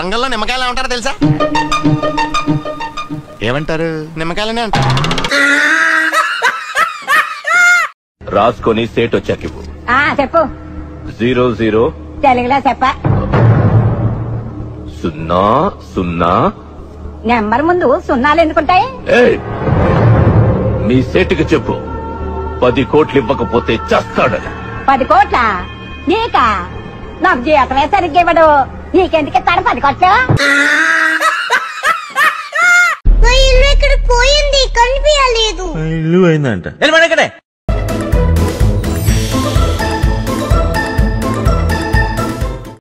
వరంగల్లో నిమ్మకాయలు ఏమంటారో తెలుసా ఏమంటారు నిమ్మకాయలనే అంటారు రాసుకొని సేట్ వచ్చాకివ్వు ఆ చెప్పు జీరో జీరో తెలుగులో చెప్ప సున్నా సున్నా నెంబర్ ముందు సున్నాలు ఎందుకుంటాయి ఏయ్! మీ సేటుకి చెప్పు పది కోట్లు ఇవ్వకపోతే చస్తాడని పది కోట్ల నీకా నాకు జీతమే సరిగ్గా ఇవ్వడు నీకెందుకు ఇస్తాడు పది కోట్లు మా ఇల్లు ఇక్కడ పోయింది కనిపించలేదు ఇల్లు అయిందంట